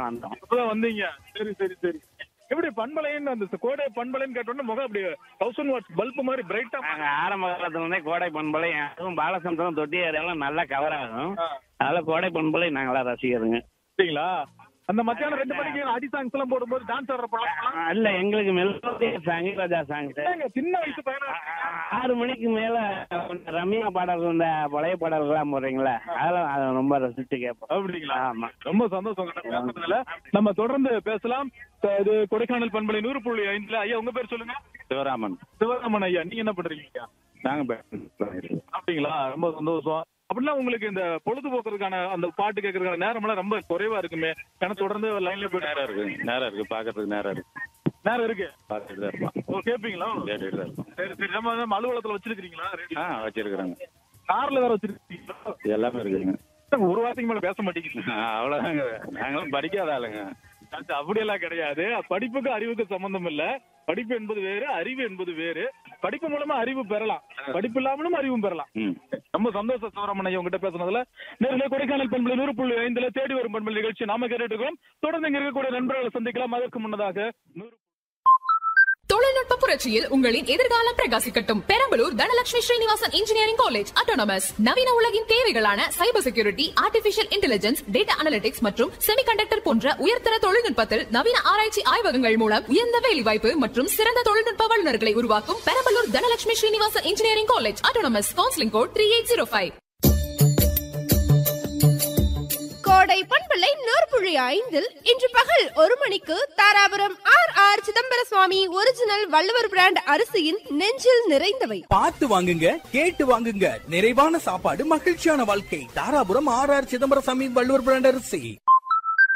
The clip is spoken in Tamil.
இப்பதான் வந்தோம் இப்பதான் வந்தீங்க சரி சரி சரி எப்படி பண்பலைன்னு அந்த கோடை பண்பலைன்னு கேட்டோன்னே முகம் அப்படி தௌசண்ட் வாட்ஸ் பல்ப் மாதிரி பிரைட்டா நாங்க ஆரம்ப காலத்துல இருந்தே கோடை பண்பலை அதுவும் பாலசந்திரம் தொட்டி ஏரியாலாம் நல்லா கவர் ஆகும் அதனால கோடை பண்பலை நாங்களா ரசிக்கிறதுங்க சரிங்களா அந்த மத்தியானம் ரெண்டு மணிக்கு அடி சாங்ஸ் எல்லாம் போடும்போது டான்ஸ் ஆடுற பழக்கம் ஆ, இல்ல எங்களுக்கு மெலோடி சாங் ராஜா சாங் சின்ன வயசு பையனா ஆறு மணிக்கு மேல கொஞ்சம் ரம்யா பாடல்கள் இந்த பழைய பாடல்கள்லாம் போடுறீங்களா அதெல்லாம் அதை ரொம்ப ரசிச்சு கேட்போம் அப்படிங்களா ஆமா ரொம்ப சந்தோஷம் உங்ககிட்ட பேசுறதுல நம்ம தொடர்ந்து பேசலாம் த- இது கொடைக்கானல் பண்பலை நூறு புள்ளி ஐந்துல ஐயா உங்க பேர் சொல்லுங்க சிவராமன் சிவராமன் ஐயா நீங்க என்ன பண்றீங்க ஐயா? நாங்க அப்படிங்களா ரொம்ப சந்தோஷம் அப்படின்னா உங்களுக்கு இந்த பொழுதுபோக்குறதுக்கான அந்த பாட்டு கேட்கறதுக்கான நேரம் எல்லாம் ரொம்ப குறைவா இருக்குமே ஏன்னா தொடர்ந்து லைன்ல போயிட்டு நேரம் இருக்கு நேரம் இருக்கு பாக்குறதுக்கு நேரம் இருக்கு நேரம் இருக்கு பாத்துட்டு தான் இருப்பான் ஓ கேப்பீங்களா கேட்டுட்டு தான் இருப்பான் சரி சரி நம்ம நம்ம அலுவலகத்துல வச்சிருக்கீங்களா ஆ வச்சிருக்கிறாங்க கார்ல வேற வச்சிருக்கீங்களா எல்லாமே இருக்குங்க ஒரு வார்த்தைக்கு மேல பேச மாட்டேங்குது ஆ, அவ்வளவுதாங்க நாங்களும் படிக்காத ஆளுங்க அது அப்படியெல்லாம் கிடையாது படிப்புக்கு அறிவுக்கு சம்பந்தம் இல்ல படிப்பு என்பது வேறு அறிவு என்பது வேறு படிப்பு மூலமா அறிவு பெறலாம் படிப்பு இல்லாமலும் அறிவும் பெறலாம் ம் ரொம்ப சந்தோஷம் சிவராமன் ஐயா உங்ககிட்ட பேசுனதுல நேரில் கொடைக்கானல் பண்பலை நூறு புள்ளி ஐந்துல தேடி வரும் பண்பலை நிகழ்ச்சி நாம கேட்டுட்டு இருக்கோம் தொடர்ந்து இங்க இருக்கக்கூடிய நண்பர்களை சந்திக்கலாம் அதற்கு முன்னதாக நூறு தொழில்நுட்ப புரட்சியில் உங்களின் எதிர்காலம் பிரகாசிக்கட்டும் Perambalur Dhanalakshmi Srinivasan engineering college autonomous நவீன உலகின் தேவைகளான cyber security artificial intelligence data analytics மற்றும் செமிகண்டக்டர் போன்ற உயர்தர தொழில்நுட்பத்தில் நவீன ஆராய்ச்சி ஆய்வகங்கள் மூலம் உயர்ந்த வேலைவாய்ப்பு மற்றும் சிறந்த தொழில்நுட்ப வல்லுநர்களை உருவாக்கும் Perambalur Dhanalakshmi Srinivasan engineering college autonomous counselling code three eight zero five கோடை பண்பலை நூற்புழி ஐந்தில் இன்று பகல் ஒரு மணிக்கு Dharapuram R R Chidambara Swamy original Valluvar brand அரிசியின் நெஞ்சில் நிறைந்தவை பார்த்து வாங்குங்க கேட்டு வாங்குங்க நிறைவான சாப்பாடு மகிழ்ச்சியான வாழ்க்கை தாராபுரம் ஆர் ஆர் சிதம்பரம் சாமி வள்ளுவர் பிராண்ட் அரிசி